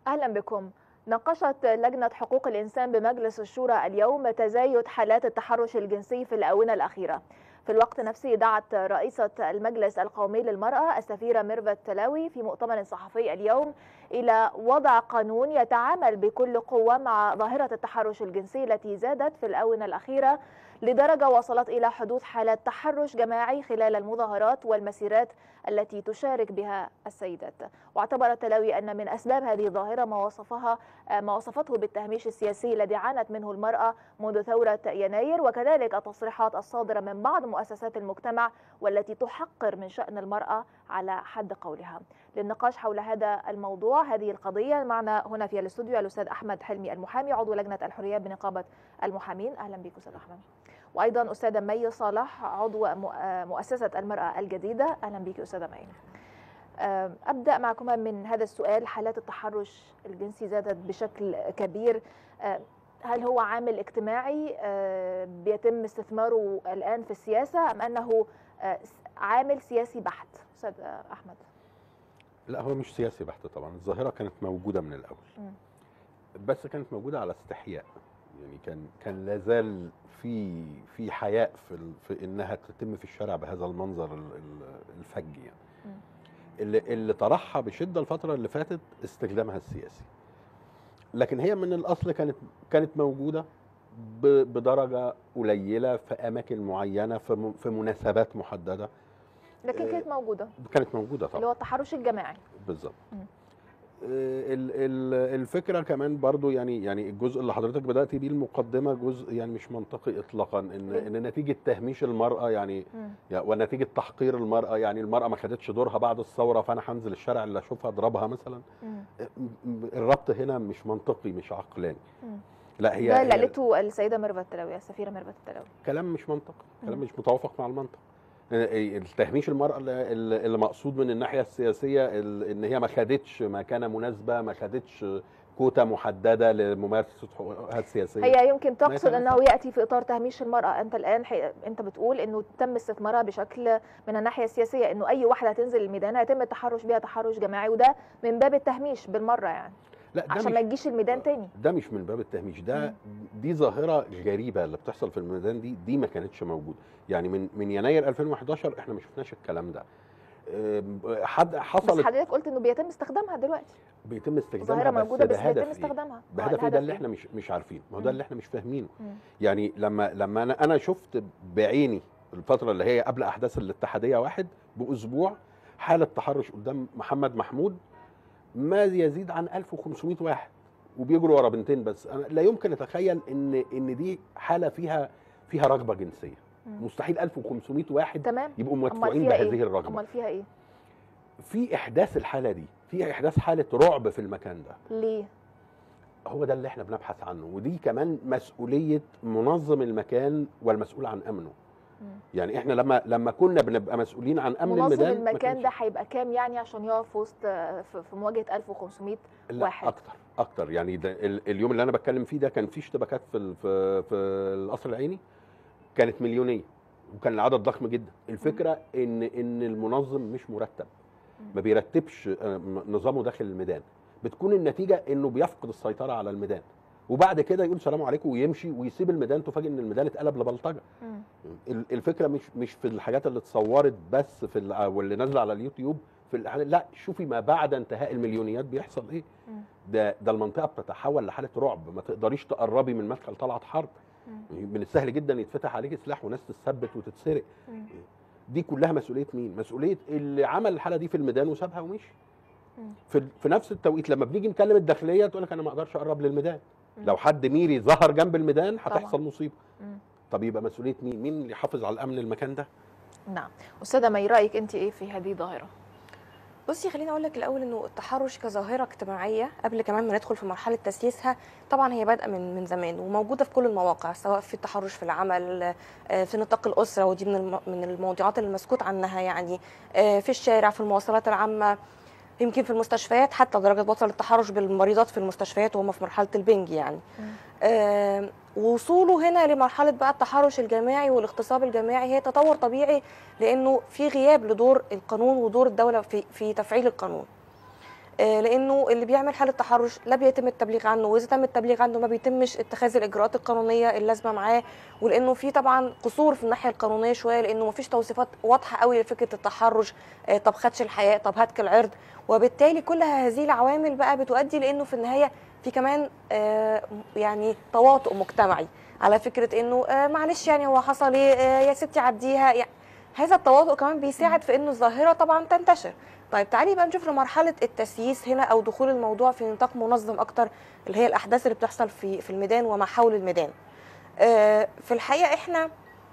أهلا بكم ناقشت لجنة حقوق الإنسان بمجلس الشورى اليوم تزايد حالات التحرش الجنسي في الآونة الأخيرة في الوقت نفسه دعت رئيسة المجلس القومي للمرأة السفيرة ميرفت تلاوي في مؤتمر صحفي اليوم إلى وضع قانون يتعامل بكل قوة مع ظاهرة التحرش الجنسي التي زادت في الآونة الأخيرة لدرجة وصلت إلى حدوث حالات تحرش جماعي خلال المظاهرات والمسيرات التي تشارك بها السيدات واعتبر التلاوي أن من أسباب هذه الظاهرة ما وصفها ما وصفته بالتهميش السياسي الذي عانت منه المرأة منذ ثورة يناير وكذلك التصريحات الصادرة من بعض مؤسسات المجتمع والتي تحقر من شأن المرأة على حد قولها للنقاش حول هذا الموضوع هذه القضية معنا هنا في الاستوديو الأستاذ أحمد حلمي المحامي عضو لجنة الحريات بنقابة المحامين أهلا بك أستاذ أحمد وايضا استاذه مي صالح عضو مؤسسه المراه الجديده اهلا بك استاذه مي ابدا معكما من هذا السؤال حالات التحرش الجنسي زادت بشكل كبير هل هو عامل اجتماعي بيتم استثماره الان في السياسه ام انه عامل سياسي بحت استاذ احمد لا هو مش سياسي بحت طبعا الظاهره كانت موجوده من الاول م. بس كانت موجوده على استحياء يعني كان كان لا زال في في حياء في, في انها تتم في الشارع بهذا المنظر الفج يعني اللي اللي طرحها بشده الفتره اللي فاتت استخدامها السياسي لكن هي من الاصل كانت كانت موجوده بدرجه قليله في اماكن معينه في في مناسبات محدده لكن كانت موجوده كانت موجوده طبعا اللي هو التحرش الجماعي بالظبط الفكره كمان برضو يعني يعني الجزء اللي حضرتك بدات بيه المقدمه جزء يعني مش منطقي اطلاقا ان ان نتيجه تهميش المراه يعني, يعني ونتيجه تحقير المراه يعني المراه ما خدتش دورها بعد الثوره فانا هنزل الشارع اللي اشوفها اضربها مثلا الربط هنا مش منطقي مش عقلاني لا هي ده اللي قالته السيده ميرفت التلاوي السفيره ميرفت التلاوي كلام مش منطقي كلام مش متوافق مع المنطق التهميش المرأة اللي مقصود من الناحية السياسية ان هي ما خدتش مكانة مناسبة ما خدتش كوتا محددة لممارسة حقوقها السياسية هي يمكن تقصد انه يأتي في اطار تهميش المرأة انت الان حي... انت بتقول انه تم استثمارها بشكل من الناحية السياسية انه اي واحدة هتنزل الميدان هيتم التحرش بها تحرش جماعي وده من باب التهميش بالمرة يعني لا ده عشان ما تجيش الميدان تاني ده مش من باب التهميش ده مم. دي ظاهره غريبه اللي بتحصل في الميدان دي دي ما كانتش موجوده يعني من من يناير 2011 احنا ما شفناش الكلام ده حد حصلت بس حضرتك قلت انه بيتم استخدامها دلوقتي بيتم استخدامها ظاهره موجوده بس بيتم استخدامها إيه؟ بهدف ده اللي احنا مش مش عارفينه ما هو ده اللي احنا مش فاهمينه يعني لما لما انا انا شفت بعيني الفتره اللي هي قبل احداث الاتحاديه واحد باسبوع حاله تحرش قدام محمد محمود ما يزيد عن 1500 واحد وبيجروا ورا بنتين بس انا لا يمكن اتخيل ان ان دي حاله فيها فيها رغبه جنسيه مم. مستحيل 1500 واحد تمام. يبقوا مدفوعين بهذه إيه؟ الرغبه امال فيها ايه في احداث الحاله دي في احداث حاله رعب في المكان ده ليه هو ده اللي احنا بنبحث عنه ودي كمان مسؤوليه منظم المكان والمسؤول عن امنه يعني احنا لما لما كنا بنبقى مسؤولين عن امن منظم الميدان المكان ده هيبقى كام يعني عشان يقف وسط في مواجهه 1500 لا واحد اكتر اكتر يعني ده اليوم اللي انا بتكلم فيه ده كان في اشتباكات في في, في القصر العيني كانت مليونيه وكان العدد ضخم جدا الفكره ان ان المنظم مش مرتب ما بيرتبش نظامه داخل الميدان بتكون النتيجه انه بيفقد السيطره على الميدان وبعد كده يقول سلام عليكم ويمشي ويسيب الميدان تفاجئ ان الميدان اتقلب لبلطجه الفكره مش مش في الحاجات اللي اتصورت بس في واللي نازله على اليوتيوب في لا شوفي ما بعد انتهاء المليونيات بيحصل ايه ده ده المنطقه بتتحول لحاله رعب ما تقدريش تقربي من مدخل طلعت حرب من السهل جدا يتفتح عليك سلاح وناس تتثبت وتتسرق دي كلها مسؤوليه مين مسؤوليه اللي عمل الحاله دي في الميدان وسابها ومشي في, في نفس التوقيت لما بنيجي نكلم الداخليه تقول لك انا ما اقدرش اقرب للميدان لو حد ميري ظهر جنب الميدان هتحصل مصيبه طب يبقى مسؤوليه مين مين اللي يحافظ على الامن المكان ده نعم استاذه مي رايك انت ايه في هذه الظاهره بصي خليني اقول لك الاول انه التحرش كظاهره اجتماعيه قبل كمان ما ندخل في مرحله تسييسها طبعا هي بادئه من من زمان وموجوده في كل المواقع سواء في التحرش في العمل في نطاق الاسره ودي من من الموضوعات اللي مسكوت عنها يعني في الشارع في المواصلات العامه يمكن في المستشفيات حتى درجه وصل التحرش بالمريضات في المستشفيات وهم في مرحله البنج يعني آه وصوله هنا لمرحله بقى التحرش الجماعي والاغتصاب الجماعي هي تطور طبيعي لانه في غياب لدور القانون ودور الدوله في في تفعيل القانون آه، لانه اللي بيعمل حاله تحرش لا بيتم التبليغ عنه واذا تم التبليغ عنه ما بيتمش اتخاذ الاجراءات القانونيه اللازمه معاه ولانه في طبعا قصور في الناحيه القانونيه شويه لانه ما فيش توصيفات واضحه قوي لفكره التحرش آه، طب خدش الحياء طب هتك العرض وبالتالي كل هذه العوامل بقى بتؤدي لانه في النهايه في كمان آه، يعني تواطؤ مجتمعي على فكره انه آه، معلش يعني هو حصل ايه آه، يا ستي عديها يعني هذا التواطؤ كمان بيساعد في انه الظاهره طبعا تنتشر طيب تعالي بقى نشوف لمرحله التسييس هنا او دخول الموضوع في نطاق منظم اكتر اللي هي الاحداث اللي بتحصل في في الميدان وما حول الميدان آه، في الحقيقه احنا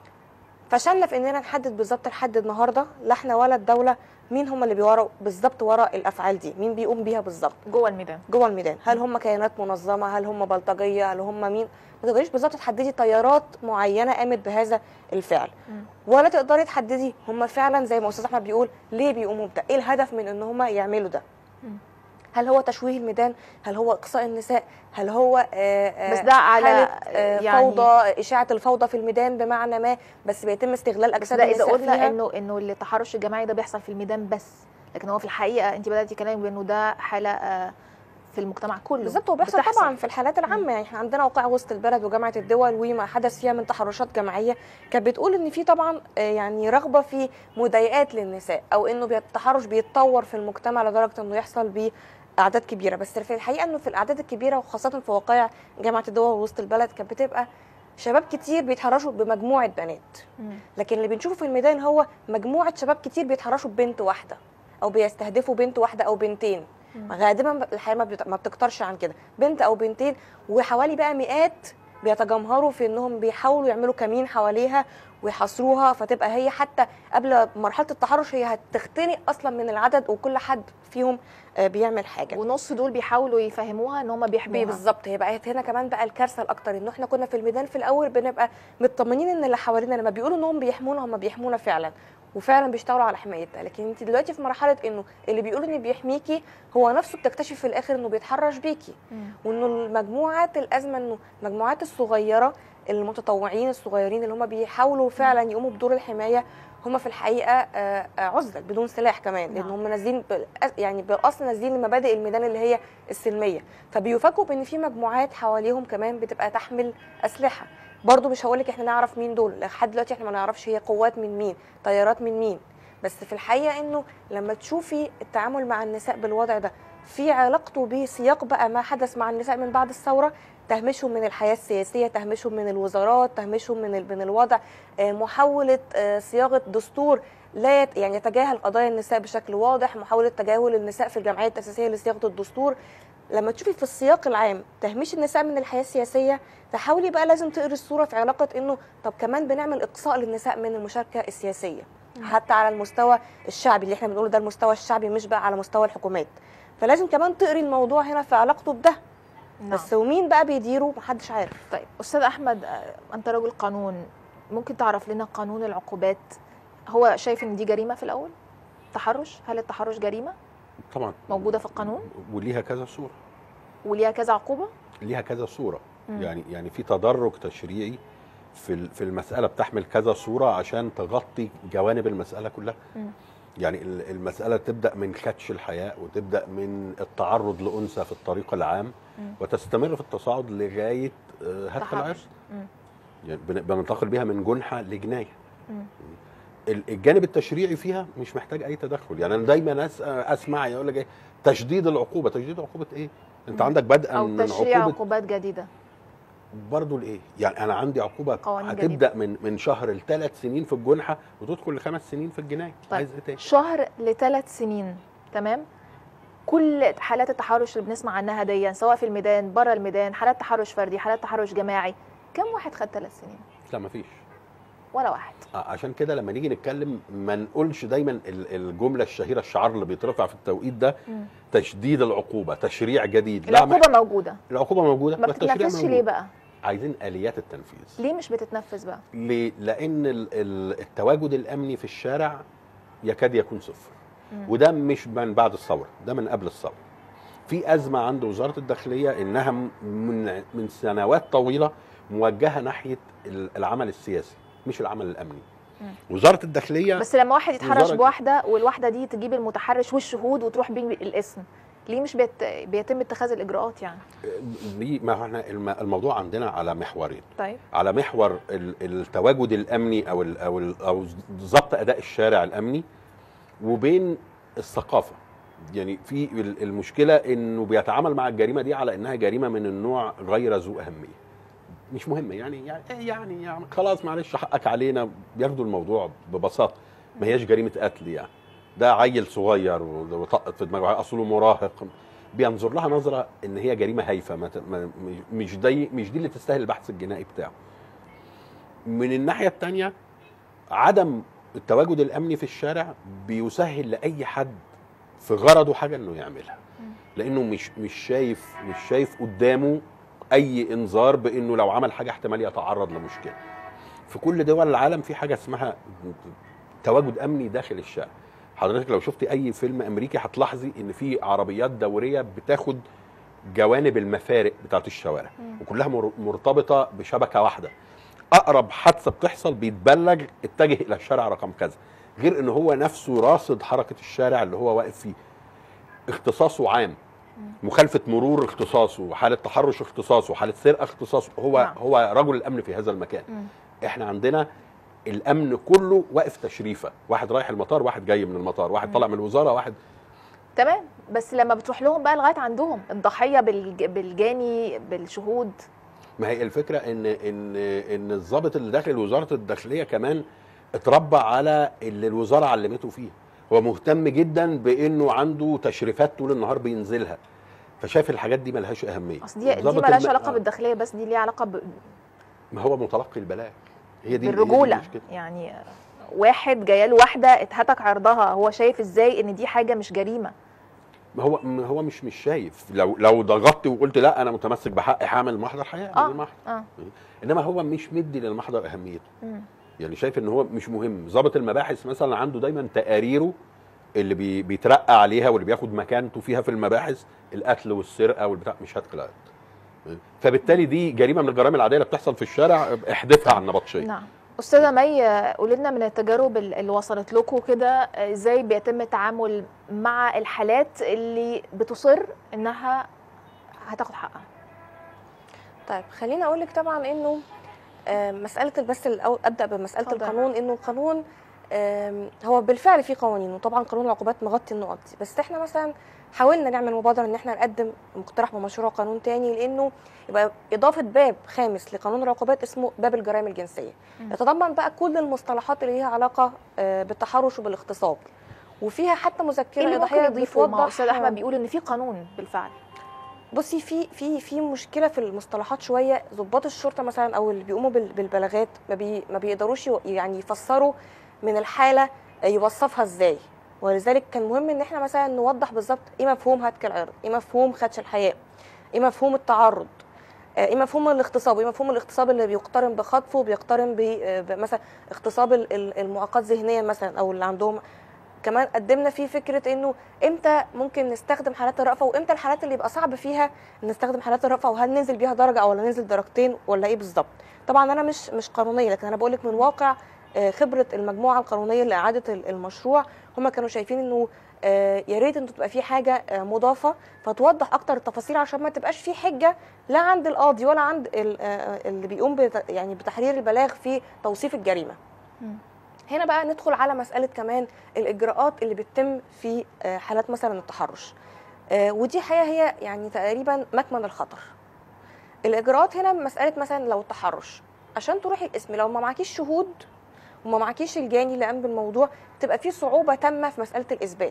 فشلنا في اننا نحدد بالظبط لحد النهارده لا احنا ولا الدوله مين هم اللي بيوروا بالظبط وراء الافعال دي مين بيقوم بيها بالظبط جوه الميدان جوه الميدان هل هم كيانات منظمه هل هم بلطجيه هل هم مين ما تقدريش بالظبط تحددي تيارات معينه قامت بهذا الفعل مم. ولا تقدري تحددي هم فعلا زي ما استاذ احمد بيقول ليه بيقوموا بده ايه الهدف من ان هم يعملوا ده مم. هل هو تشويه الميدان هل هو اقصاء النساء هل هو آه، آه، بس ده على حالة آه، يعني فوضى اشاعه الفوضى في الميدان بمعنى ما بس بيتم استغلال بس اجساد ده اذا النساء قلنا فيها انه انه التحرش الجماعي ده بيحصل في الميدان بس لكن هو في الحقيقه انت بداتي كلامك بانه ده حاله آه، في المجتمع كله بالظبط هو بيحصل بتحصل. طبعا في الحالات العامه يعني احنا عندنا وقائع وسط البلد وجامعه الدول وما حدث فيها من تحرشات جماعيه كانت بتقول ان في طبعا آه، يعني رغبه في مضايقات للنساء او انه بي- التحرش بيتطور في المجتمع لدرجه انه يحصل باعداد كبيره بس في الحقيقه انه في الاعداد الكبيره وخاصه في وقائع جامعه الدول ووسط البلد كانت بتبقى شباب كتير بيتحرشوا بمجموعه بنات مم. لكن اللي بنشوفه في الميدان هو مجموعه شباب كتير بيتحرشوا ببنت واحده او بيستهدفوا بنت واحده او بنتين مم. غالبا الحقيقه ما بت- ما بتكترش عن كده بنت او بنتين وحوالي بقى مئات بيتجمهروا في انهم بيحاولوا يعملوا كمين حواليها ويحاصروها فتبقى هي حتى قبل مرحله التحرش هي هتختنق اصلا من العدد وكل حد فيهم آه، بيعمل حاجه ونص دول بيحاولوا يفهموها ان هم بي- بيحموها بالظبط هي بقت هنا كمان بقى الكارثه الاكتر ان احنا كنا في الميدان في الاول بنبقى مطمنين ان اللي حوالينا لما بيقولوا انهم بيحمونا هم بيحمونا فعلا وفعلا بيشتغلوا على حمايتها لكن انت دلوقتي في مرحله انه اللي بيقول ان بيحميكي هو نفسه بتكتشف في الاخر انه بيتحرش بيكي مم. وانه المجموعات الازمه انه المجموعات الصغيره المتطوعين الصغيرين اللي هم بيحاولوا فعلا يقوموا بدور الحمايه هم في الحقيقه آه، آه، عزل بدون سلاح كمان لان نعم. هم نازلين بالأ- يعني بالاصل نازلين لمبادئ الميدان اللي هي السلميه فبيفاجئوا بان في مجموعات حواليهم كمان بتبقى تحمل اسلحه برضو مش هقول لك احنا نعرف مين دول لحد دلوقتي احنا ما نعرفش هي قوات من مين طيارات من مين بس في الحقيقه انه لما تشوفي التعامل مع النساء بالوضع ده في علاقته بسياق بقى ما حدث مع النساء من بعد الثوره تهميشهم من الحياه السياسيه تهميشهم من الوزارات تهميشهم من ال- من الوضع آه، محاوله آه، صياغه دستور لا يت- يعني يتجاهل قضايا النساء بشكل واضح محاوله تجاهل النساء في الجمعيه التاسيسيه لصياغه الدستور لما تشوفي في السياق العام تهميش النساء من الحياه السياسيه تحاولي بقى لازم تقري الصوره في علاقه انه طب كمان بنعمل اقصاء للنساء من المشاركه السياسيه حتى على المستوى الشعبي اللي احنا بنقوله ده المستوى الشعبي مش بقى على مستوى الحكومات فلازم كمان تقري الموضوع هنا في علاقته بده نعم. بس ومين بقى بيديره محدش عارف طيب استاذ احمد آه، انت رجل قانون ممكن تعرف لنا قانون العقوبات هو شايف ان دي جريمه في الاول تحرش هل التحرش جريمه طبعا موجوده في القانون وليها كذا صوره وليها كذا عقوبه ليها كذا صوره مم. يعني يعني في تدرج تشريعي في ال- في المساله بتحمل كذا صوره عشان تغطي جوانب المساله كلها مم. يعني ال- المساله تبدا من خدش الحياء وتبدا من التعرض لانثى في الطريق العام مم. وتستمر في التصاعد لغايه آه، هتك العرض تحرش مم. يعني بن- بننتقل بيها من جنحه لجنايه مم. ال- الجانب التشريعي فيها مش محتاج اي تدخل يعني انا دايما أس- اسمع يقول لك ايه تشديد العقوبه تشديد عقوبه ايه انت مم. عندك بدءا او من تشريع عقوبه عقوبات جديده برضه لايه يعني انا عندي عقوبه قوانين هتبدا من من شهر لثلاث سنين في الجنحه وتدخل لخمس سنين في الجنايه طيب. عايز ايه تاني شهر لثلاث سنين تمام كل حالات التحرش اللي بنسمع عنها دي سواء في الميدان بره الميدان حالات تحرش فردي حالات تحرش جماعي كم واحد خد ثلاث سنين لا مفيش ولا واحد آه، عشان كده لما نيجي نتكلم ما نقولش دايما ال- الجمله الشهيره الشعار اللي بيترفع في التوقيت ده مم. تشديد العقوبه تشريع جديد لا ما- العقوبه موجوده العقوبه موجوده ما والتشريع بتتنفذش موجود. ليه بقى عايزين اليات التنفيذ ليه مش بتتنفذ بقى ليه؟ لان ال- ال- التواجد الامني في الشارع يكاد يكون صفر مم. وده مش من بعد الثوره ده من قبل الثوره في ازمه عند وزاره الداخليه انها م- من من سنوات طويله موجهه ناحيه ال- العمل السياسي مش العمل الامني مم. وزاره الداخليه بس لما واحد يتحرش وزارة- بواحده والواحده دي تجيب المتحرش والشهود وتروح بيه الاسم ليه مش بيت... بيتم اتخاذ الاجراءات يعني دي ما احنا الم- الموضوع عندنا على محورين طيب على محور ال- التواجد الامني او ال او ال او ضبط اداء الشارع الامني وبين الثقافه يعني في ال- المشكله انه بيتعامل مع الجريمه دي على انها جريمه من النوع غير ذو اهميه مش مهمه يعني يعني يعني, يعني خلاص معلش حقك علينا بياخدوا الموضوع ببساطه ما هياش جريمه قتل يعني ده عيل صغير وطقت في دماغه اصله مراهق بينظر لها نظره ان هي جريمه هايفه ما ت- ما- مش دي مش دي اللي تستاهل البحث الجنائي بتاعه من الناحيه الثانيه عدم التواجد الامني في الشارع بيسهل لاي حد في غرضه حاجه انه يعملها لانه مش مش شايف مش شايف قدامه اي انذار بانه لو عمل حاجه احتمال يتعرض لمشكله في كل دول العالم في حاجه اسمها تواجد امني داخل الشارع حضرتك لو شفتي اي فيلم امريكي هتلاحظي ان في عربيات دوريه بتاخد جوانب المفارق بتاعت الشوارع مم. وكلها مر- مرتبطه بشبكه واحده اقرب حادثه بتحصل بيتبلغ اتجه الى الشارع رقم كذا غير ان هو نفسه راصد حركه الشارع اللي هو واقف فيه اختصاصه عام مخالفه مرور اختصاصه حاله تحرش اختصاصه حاله سرقه اختصاصه هو نعم. هو رجل الامن في هذا المكان مم. احنا عندنا الامن كله واقف تشريفه واحد رايح المطار واحد جاي من المطار واحد طالع من الوزاره واحد تمام بس لما بتروح لهم بقى لغايه عندهم الضحيه بالج... بالجاني بالشهود ما هي الفكره ان ان ان الضابط اللي داخل وزاره الداخليه كمان اتربى على اللي الوزاره علمته فيه هو مهتم جدا بانه عنده تشريفات طول النهار بينزلها فشايف الحاجات دي ملهاش اهميه اصل دي دي ضابط مالهاش الم- علاقه آه. بالداخليه بس دي ليها علاقه ب... ما هو متلقي البلاغ هي دي هي دي بالرجوله المشكلة. يعني واحد جايه له واحده اتهتك عرضها هو شايف ازاي ان دي حاجه مش جريمه ما هو ما هو مش مش شايف لو لو ضغطت وقلت لا انا متمسك بحقي هعمل المحضر هيعمل اه المحضر اه انما هو مش مدي للمحضر اهميته مم. يعني شايف ان هو مش مهم ضابط المباحث مثلا عنده دايما تقاريره اللي بي بيترقى عليها واللي بياخد مكانته فيها في المباحث القتل والسرقه والبتاع مش هتك القتل فبالتالي دي جريمه من الجرائم العاديه اللي بتحصل في الشارع احدثها على النبطشيه نعم استاذه مي قولي لنا من التجارب ال- اللي وصلت لكم كده ازاي بيتم التعامل مع الحالات اللي بتصر انها هتاخد حقها طيب خليني اقول لك طبعا انه آه، مساله بس الأول ابدا بمساله اتفضل. القانون انه القانون آم، هو بالفعل في قوانين وطبعا قانون العقوبات مغطي النقط دي بس احنا مثلا حاولنا نعمل مبادره ان احنا نقدم مقترح بمشروع قانون تاني لانه يبقى اضافه باب خامس لقانون العقوبات اسمه باب الجرائم الجنسيه مم. يتضمن بقى كل المصطلحات اللي ليها علاقه آه، بالتحرش وبالاغتصاب وفيها حتى ايه مذكره اللي ممكن اضافيه يضيفه ما هو بتوضح استاذ احمد بيقول ان في قانون بالفعل بصي في في في مشكله في المصطلحات شويه ضباط الشرطه مثلا او اللي بيقوموا بال- بالبلاغات ما, بي ما بيقدروش يو- يعني يفسروا من الحاله يوصفها ازاي ولذلك كان مهم ان احنا مثلا نوضح بالظبط ايه مفهوم هتك العرض ايه مفهوم خدش الحياء ايه مفهوم التعرض آه، ايه مفهوم الاغتصاب ايه مفهوم الاغتصاب اللي بيقترن بخطفه وبيقترن ب- آه، بمثلا اغتصاب ال- ال- المعاقات ذهنيا مثلا او اللي عندهم كمان قدمنا فيه فكره انه امتى ممكن نستخدم حالات الرأفة وامتى الحالات اللي يبقى صعب فيها نستخدم حالات الرأفة وهل ننزل بيها درجة او ولا ننزل درجتين ولا ايه بالظبط طبعا انا مش مش قانونيه لكن انا بقول لك من واقع آه، خبره المجموعه القانونيه لاعاده ال- المشروع هم كانوا شايفين انه آه، يا ريت انه تبقى في حاجه آه، مضافه فتوضح اكتر التفاصيل عشان ما تبقاش في حجه لا عند القاضي ولا عند ال- آه، اللي بيقوم بت- يعني بتحرير البلاغ في توصيف الجريمه مم. هنا بقى ندخل على مساله كمان الاجراءات اللي بتتم في آه، حالات مثلا التحرش آه، ودي حقيقه هي يعني تقريبا مكمن الخطر الاجراءات هنا مساله مثلا لو التحرش عشان تروحي القسم لو ما معكيش شهود وما معكيش الجاني اللي قام بالموضوع تبقى في صعوبه تامه في مساله الاثبات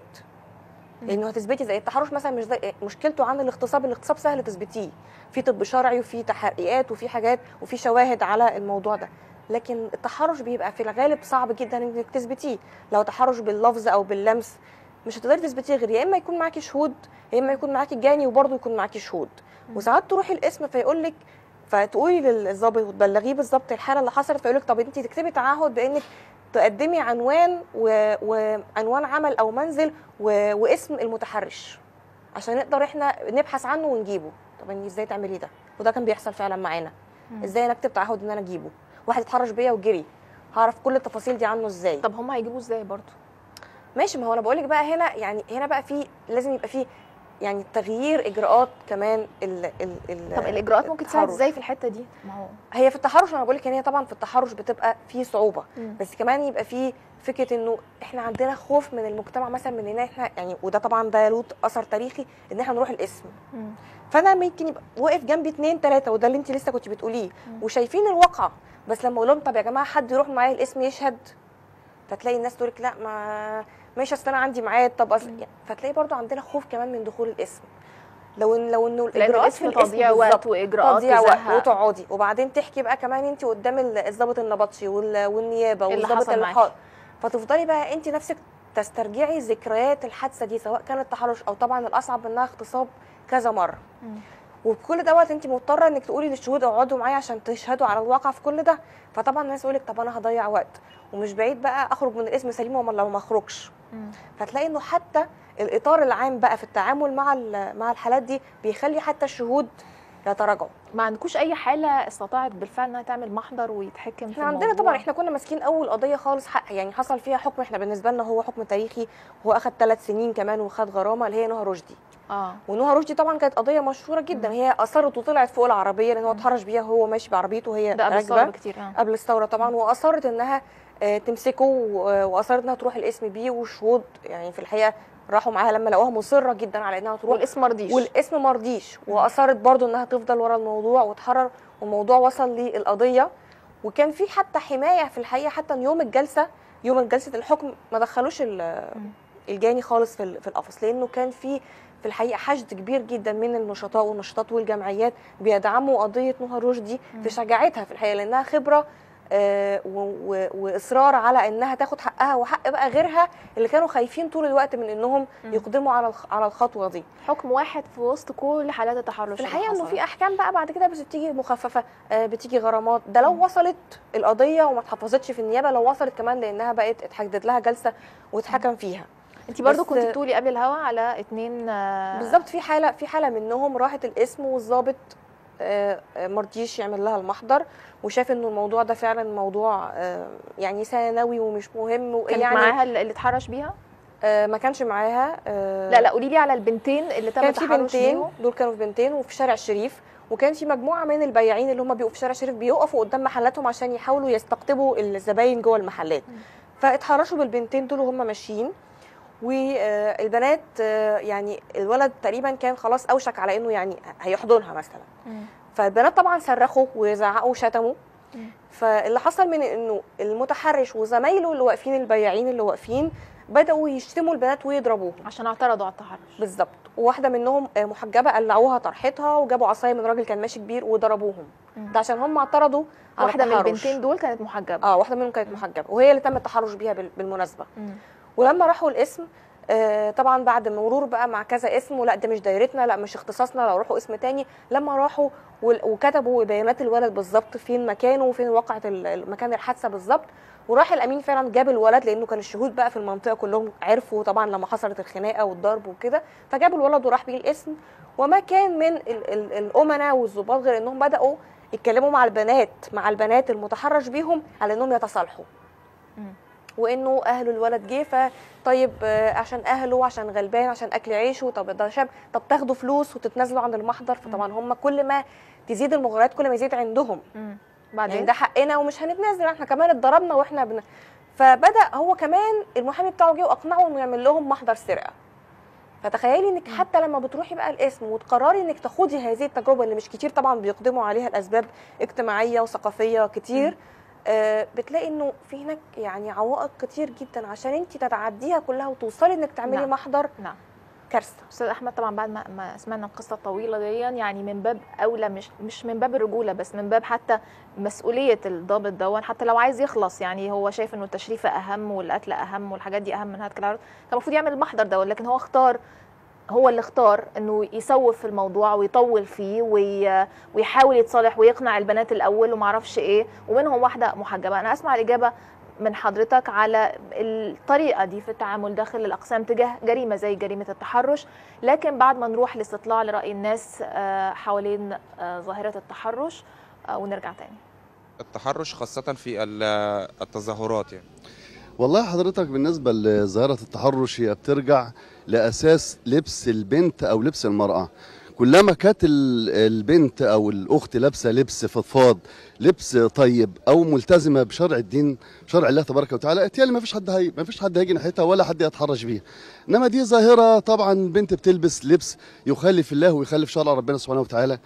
مم. لانه هتثبتي زي التحرش مثلا مش زي مشكلته عن الاغتصاب الاغتصاب سهل تثبتيه في طب شرعي وفي تحقيقات وفي حاجات وفي شواهد على الموضوع ده لكن التحرش بيبقى في الغالب صعب جدا انك تثبتيه لو تحرش باللفظ او باللمس مش هتقدري تثبتيه غير يا اما يكون معاكي شهود يا اما يكون معاكي الجاني وبرضه يكون معاكي شهود مم. وساعات تروحي القسم فيقول لك فتقولي للظابط وتبلغيه بالظبط الحاله اللي حصلت فيقول لك طب انت تكتبي تعهد بانك تقدمي عنوان و... وعنوان عمل او منزل و... واسم المتحرش عشان نقدر احنا نبحث عنه ونجيبه طب انت ازاي تعملي ده وده كان بيحصل فعلا معانا مم. ازاي انا اكتب تعهد ان انا اجيبه واحد اتحرش بيا وجري هعرف كل التفاصيل دي عنه ازاي طب هم هيجيبوه ازاي برضو ماشي ما هو انا بقول لك بقى هنا يعني هنا بقى في لازم يبقى في يعني تغيير اجراءات كمان ال ال ال طب الاجراءات ممكن تساعد التحرش. ازاي في الحته دي ما هو هي في التحرش انا بقول لك ان هي طبعا في التحرش بتبقى في صعوبه مم. بس كمان يبقى في فكره انه احنا عندنا خوف من المجتمع مثلا من ان احنا يعني وده طبعا ده له اثر تاريخي ان احنا نروح الاسم مم. فانا ممكن يبقى واقف جنبي اتنين تلاته وده اللي انت لسه كنت بتقوليه مم. وشايفين الواقع بس لما اقول لهم طب يا جماعه حد يروح معايا الاسم يشهد فتلاقي الناس تقول لك لا ما ماشي اصل انا عندي ميعاد طب أصل مم. يعني فتلاقي برضو عندنا خوف كمان من دخول الاسم لو ان لو انه لان الاجراءات في الاسم الاسم تضييع بالظبط وقت واجراءات تضييع وقت تزهق. وتقعدي وبعدين تحكي بقى كمان انت قدام ال- الضابط النبطشي وال- والنيابه إيه اللي والضابط حصل اللي معاكي؟ حا- فتفضلي بقى انت نفسك تسترجعي ذكريات الحادثه دي سواء كانت تحرش او طبعا الاصعب انها اغتصاب كذا مره مم. وبكل دوت انت مضطره انك تقولي للشهود اقعدوا معايا عشان تشهدوا على الواقع في كل ده فطبعا الناس يقول لك طب انا هضيع وقت ومش بعيد بقى اخرج من الاسم سليم وما لو ما اخرجش مم. فتلاقي انه حتى الاطار العام بقى في التعامل مع ال- مع الحالات دي بيخلي حتى الشهود يتراجعوا ما عندكوش اي حاله استطاعت بالفعل انها تعمل محضر ويتحكم في احنا عندنا الموضوع؟ طبعا احنا كنا ماسكين اول قضيه خالص حق يعني حصل فيها حكم احنا بالنسبه لنا هو حكم تاريخي هو اخذ ثلاث سنين كمان وخد غرامه اللي هي نهى رشدي اه ونهى رشدي طبعا كانت قضيه مشهوره جدا هي اصرت وطلعت فوق العربيه لان هو مم. اتحرش بيها وهو ماشي بعربيته وهي ده قبل الثوره راكبه بكتير اه قبل الثوره طبعا واصرت انها آه، تمسكه و- واصرت انها تروح الاسم بيه والشهود يعني في الحقيقه راحوا معاها لما لقوها مصره جدا على انها تروح والاسم مرضيش والاسم مرضيش واصرت برضو انها تفضل ورا الموضوع وتحرر والموضوع وصل للقضيه وكان في حتى حمايه في الحقيقه حتى إن يوم الجلسه يوم جلسه الحكم ما دخلوش ال- مم. الجاني خالص في ال- في القفص لانه كان في في الحقيقه حشد كبير جدا من النشطاء والنشطات والجمعيات بيدعموا قضيه نهى رشدي مم. في شجاعتها في الحقيقه لانها خبره آه، و- و- واصرار على انها تاخد حقها وحق بقى غيرها اللي كانوا خايفين طول الوقت من انهم مم. يقدموا على الخ- على الخطوه دي حكم واحد في وسط كل حالات التحرش في الحقيقه اللي انه في حصلت. احكام بقى بعد كده بس بتيجي مخففه آه، بتيجي غرامات ده لو مم. وصلت القضيه وما اتحفظتش في النيابه لو وصلت كمان لانها بقت اتحدد لها جلسه واتحكم فيها انت برضو بس- كنت بتقولي قبل الهوا على اتنين آه، بالظبط في حاله في حاله منهم راحت الاسم والظابط آه، آه، مرضيش يعمل لها المحضر وشاف انه الموضوع ده فعلا موضوع آه، يعني ثانوي ومش مهم كانت يعني معاها اللي اتحرش بيها آه، ما كانش معاها آه، لا لا قولي لي على البنتين اللي تم كان في التحرش بنتين بيهم دول كانوا في بنتين وفي شارع الشريف وكان في مجموعه من البياعين اللي هم بيقفوا في شارع الشريف بيقفوا قدام محلاتهم عشان يحاولوا يستقطبوا الزباين جوه المحلات مم. فاتحرشوا بالبنتين دول وهم ماشيين والبنات يعني الولد تقريبا كان خلاص اوشك على انه يعني هيحضنها مثلا مم. فالبنات طبعا صرخوا وزعقوا وشتموا مم. فاللي حصل من انه المتحرش وزمايله اللي واقفين البياعين اللي واقفين بداوا يشتموا البنات ويضربوهم عشان اعترضوا على التحرش بالظبط وواحده منهم آه، محجبه قلعوها طرحتها وجابوا عصايه من راجل كان ماشي كبير وضربوهم مم. ده عشان هم اعترضوا على واحده من التحرش. البنتين دول كانت محجبه اه واحده منهم كانت محجبه وهي اللي تم التحرش بيها بال- بالمناسبه مم. ولما راحوا الاسم آه، طبعا بعد مرور بقى مع كذا اسم ولا ده مش دايرتنا لا مش اختصاصنا لو روحوا اسم تاني لما راحوا وال- وكتبوا بيانات الولد بالظبط فين مكانه وفين وقعه ال- مكان الحادثه بالظبط وراح الامين فعلا جاب الولد لانه كان الشهود بقى في المنطقه كلهم عرفوا طبعا لما حصلت الخناقه والضرب وكده فجاب الولد وراح بيه الاسم وما كان من ال- ال- الامناء والظباط غير انهم بداوا يتكلموا مع البنات مع البنات المتحرش بيهم على انهم يتصالحوا مم. وانه اهل الولد جه فطيب آه، عشان اهله عشان غلبان عشان اكل عيشه طب ده شاب طب تاخدوا فلوس وتتنازلوا عن المحضر فطبعا هم كل ما تزيد المغريات كل ما يزيد عندهم مم. يعني بعدين ده حقنا ومش هنتنازل احنا كمان اتضربنا واحنا بن... فبدا هو كمان المحامي بتاعه جه واقنعه انه يعمل لهم محضر سرقه فتخيلي انك مم. حتى لما بتروحي بقى الاسم وتقرري انك تخوضي هذه التجربه اللي مش كتير طبعا بيقدموا عليها الاسباب اجتماعيه وثقافيه كتير مم. آه بتلاقي انه في هناك يعني عوائق كتير جدا عشان انت تتعديها كلها وتوصلي انك تعملي نعم. محضر نعم كارثه استاذ احمد طبعا بعد ما, ما سمعنا القصه الطويله دي يعني من باب اولى مش مش من باب الرجوله بس من باب حتى مسؤوليه الضابط دون حتى لو عايز يخلص يعني هو شايف انه التشريف اهم والقتل اهم والحاجات دي اهم من هتك العرض كان المفروض يعمل المحضر دون لكن هو اختار هو اللي اختار انه يسوف في الموضوع ويطول فيه وي... ويحاول يتصالح ويقنع البنات الاول وما اعرفش ايه ومنهم واحده محجبه انا اسمع الاجابه من حضرتك على الطريقه دي في التعامل داخل الاقسام تجاه جريمه زي جريمه التحرش لكن بعد ما نروح لاستطلاع لراي الناس آه، حوالين آه، ظاهره التحرش آه، ونرجع تاني التحرش خاصة في ال- التظاهرات يعني والله حضرتك بالنسبة لظاهرة التحرش هي بترجع لاساس لبس البنت او لبس المراه كلما كانت ال- البنت او الاخت لابسه لبس فضفاض لبس طيب او ملتزمه بشرع الدين شرع الله تبارك وتعالى اتيالي ما فيش حد هي ما فيش حد هيجي ناحيتها ولا حد يتحرش بيها انما دي ظاهره طبعا بنت بتلبس لبس يخالف الله ويخالف شرع ربنا سبحانه وتعالى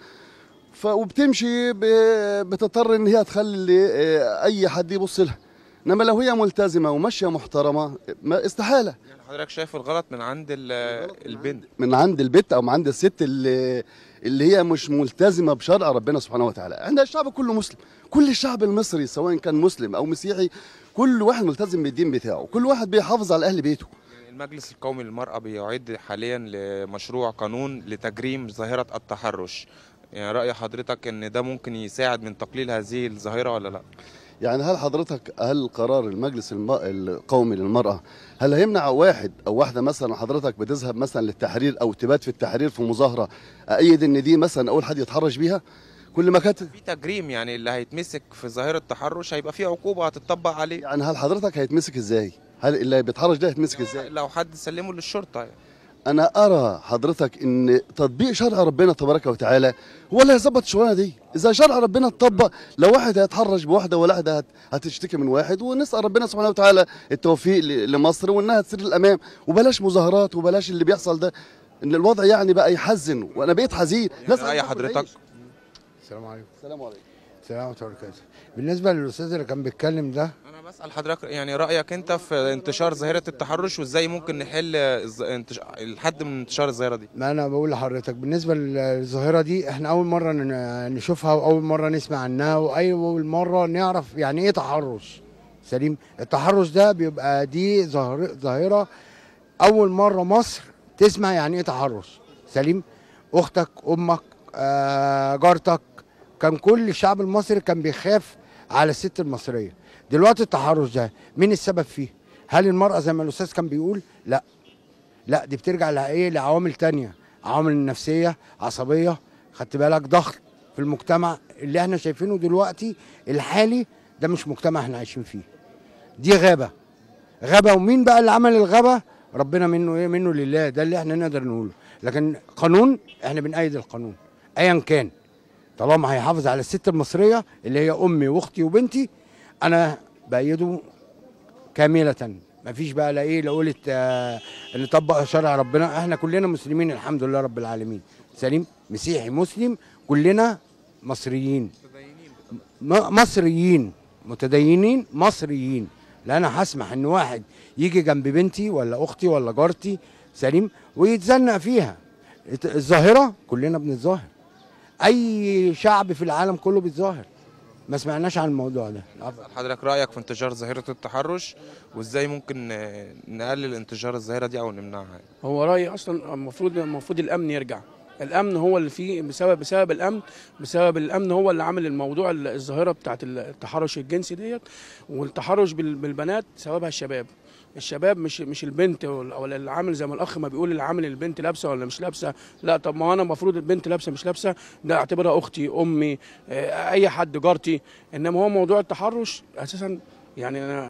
ف وبتمشي ب- بتضطر ان هي تخلي آه، اي حد يبص لها انما لو هي ملتزمه وماشيه محترمه ما استحاله يعني حضرتك شايف الغلط من عند ال- البنت من عند البيت او من عند الست اللي اللي هي مش ملتزمه بشرع ربنا سبحانه وتعالى احنا الشعب كله مسلم كل الشعب المصري سواء كان مسلم او مسيحي كل واحد ملتزم بالدين بتاعه كل واحد بيحافظ على اهل بيته يعني المجلس القومي للمرأة بيعد حاليا لمشروع قانون لتجريم ظاهرة التحرش يعني رأي حضرتك ان ده ممكن يساعد من تقليل هذه الظاهرة ولا لا؟ يعني هل حضرتك هل قرار المجلس الم- القومي للمرأة هل هيمنع واحد أو واحدة مثلا حضرتك بتذهب مثلا للتحرير أو تبات في التحرير في مظاهرة أأيد إن دي مثلا أول حد يتحرش بيها كل ما كانت في تجريم يعني اللي هيتمسك في ظاهرة التحرش هيبقى في عقوبة هتطبق عليه يعني هل حضرتك هيتمسك إزاي؟ هل اللي بيتحرش ده هيتمسك إزاي؟ لو حد سلمه للشرطة يعني. أنا أرى حضرتك إن تطبيق شرع ربنا تبارك وتعالى هو اللي هيظبط الشغلانة دي إذا شرع ربنا اتطبق لو واحد هيتحرش بواحدة ولا واحدة هت- هتشتكي من واحد ونسأل ربنا سبحانه وتعالى التوفيق ل- لمصر وإنها تسير للأمام وبلاش مظاهرات وبلاش اللي بيحصل ده إن الوضع يعني بقى يحزن وأنا بقيت حزين يعني رأي حضرتك السلام عليكم السلام عليكم السلام عليكم ورحمه الله وبركاته بالنسبه للاستاذ اللي كان بيتكلم ده انا بسأل حضرتك يعني رأيك انت في انتشار ظاهرة التحرش وازاي ممكن نحل الز- انتش- الحد من انتشار الظاهرة دي ما انا بقول لحضرتك بالنسبه للظاهره دي احنا اول مره ن- نشوفها واول مره نسمع عنها واول مره نعرف يعني ايه تحرش سليم التحرش ده بيبقى دي ظاهر- ظاهره اول مره مصر تسمع يعني ايه تحرش سليم اختك امك آه جارتك كان كل الشعب المصري كان بيخاف على الست المصريه دلوقتي التحرش ده مين السبب فيه هل المراه زي ما الاستاذ كان بيقول لا لا دي بترجع لايه لعوامل تانية عوامل نفسيه عصبيه خدت بالك ضغط في المجتمع اللي احنا شايفينه دلوقتي الحالي ده مش مجتمع احنا عايشين فيه دي غابه غابه ومين بقى اللي عمل الغابه ربنا منه ايه منه لله ده اللي احنا نقدر نقوله لكن قانون احنا بنأيد القانون ايا كان طالما هيحافظ على الست المصريه اللي هي امي واختي وبنتي انا بايده كامله مفيش بقى لا ايه لا قولت آه نطبق شرع ربنا احنا كلنا مسلمين الحمد لله رب العالمين سليم مسيحي مسلم كلنا مصريين م- مصريين متدينين مصريين لا انا هسمح ان واحد يجي جنب بنتي ولا اختي ولا جارتي سليم ويتزنق فيها الت- الظاهره كلنا بنتظاهر اي شعب في العالم كله بيتظاهر ما سمعناش عن الموضوع ده بسأل حضرتك رأيك في انتشار ظاهرة التحرش وازاي ممكن آه، نقلل انتشار الظاهرة دي او نمنعها هو رايي اصلا المفروض المفروض الامن يرجع الامن هو اللي فيه بسبب بسبب الامن بسبب الامن هو اللي عامل الموضوع ال- الظاهره بتاعت التحرش الجنسي ديت والتحرش بال- بالبنات سببها الشباب الشباب مش مش البنت ولا ولا اللي عامل زي ما الاخ ما بيقول اللي عامل البنت لابسه ولا مش لابسه لا طب ما انا المفروض البنت لابسه مش لابسه ده اعتبرها اختي امي آه، اي حد جارتي انما هو موضوع التحرش اساسا يعني انا